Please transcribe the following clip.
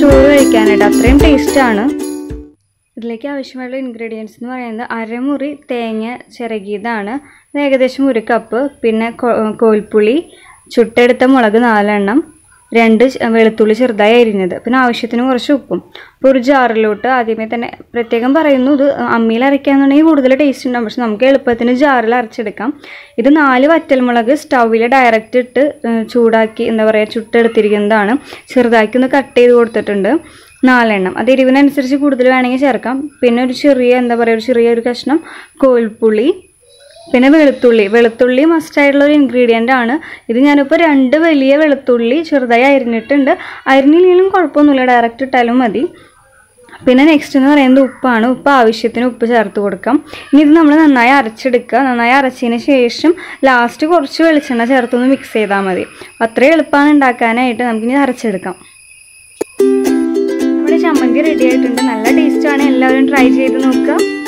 ചോറ് കഴിക്കാനായിട്ട് അത്രയും ടേസ്റ്റാണ് ഇതിലേക്ക് ആവശ്യമായുള്ള ഇൻഗ്രീഡിയൻസ് എന്ന് പറയുന്നത് അരമുറി തേങ്ങ ചിരകിയതാണ് അത് ഏകദേശം ഒരു കപ്പ് പിന്നെ കൊ- കോൽപ്പുളി ചുട്ടെടുത്ത മുളക് നാലെണ്ണം രണ്ട് ച- വെളുത്തുള്ളി ചെറുതായി അരിഞ്ഞത് പിന്നെ ആവശ്യത്തിന് കുറച്ച് ഉപ്പും അപ്പോൾ ഒരു ജാറിലോട്ട് ആദ്യമേ തന്നെ പ്രത്യേകം പറയുന്നു ഇത് അമ്മിയിൽ അരയ്ക്കാന്നുണ്ടെങ്കിൽ കൂടുതൽ ടേസ്റ്റ് ഉണ്ടാവും പക്ഷെ നമുക്ക് എളുപ്പത്തിന് ജാറിൽ അരച്ചെടുക്കാം ഇത് നാല് വറ്റൽമുളക് സ്റ്റൗവിൽ ഡയറക്റ്റ് ഇട്ട് ഏഹ്, ചൂടാക്കി എന്താ പറയുക ചുട്ടെടുത്തിരിക്കുന്നതാണ് ചെറുതാക്കി ഒന്ന് കട്ട് ചെയ്ത് കൊടുത്തിട്ടുണ്ട് നാലെണ്ണം അത് എരിവിനനുസരിച്ച് കൂടുതൽ വേണമെങ്കിൽ ചേർക്കാം പിന്നെ ഒരു ചെറിയ എന്താ പറയുക ഒരു ചെറിയ ഒരു കഷ്ണം കോൽപ്പുളി പിന്നെ വെളുത്തുള്ളി വെളുത്തുള്ളി മസ്റ്റായിട്ടുള്ള ഒരു ഇൻഗ്രീഡിയൻ്റ് ആണ് ഇത് ഞാനിപ്പോൾ രണ്ട് വലിയ വെളുത്തുള്ളി ചെറുതായി അരിഞ്ഞിട്ടുണ്ട് അരിഞ്ഞില്ലെങ്കിലും കുഴപ്പമൊന്നുമില്ല ഡയറക്റ്റ് ഇട്ടാലും മതി പിന്നെ നെക്സ്റ്റ് എന്ന് പറയുന്നത് ഉപ്പാണ് ഉപ്പ് ആവശ്യത്തിന് ഉപ്പ് ചേർത്ത് കൊടുക്കാം ഇനി ഇത് നമ്മൾ നന്നായി അരച്ചെടുക്കുക നന്നായി അരച്ചതിന് ശേഷം ലാസ്റ്റ് കുറച്ച് വെളിച്ചെണ്ണ ചേർത്തൊന്ന് മിക്സ് ചെയ്താൽ മതി അത്രയും എളുപ്പമാണ് ഉണ്ടാക്കാനായിട്ട് നമുക്കിനി അരച്ചെടുക്കാം നമ്മുടെ ചമ്മന്തി റെഡി ആയിട്ടുണ്ട് നല്ല ടേസ്റ്റാണ് എല്ലാവരും ട്രൈ ചെയ്ത് നോക്കുക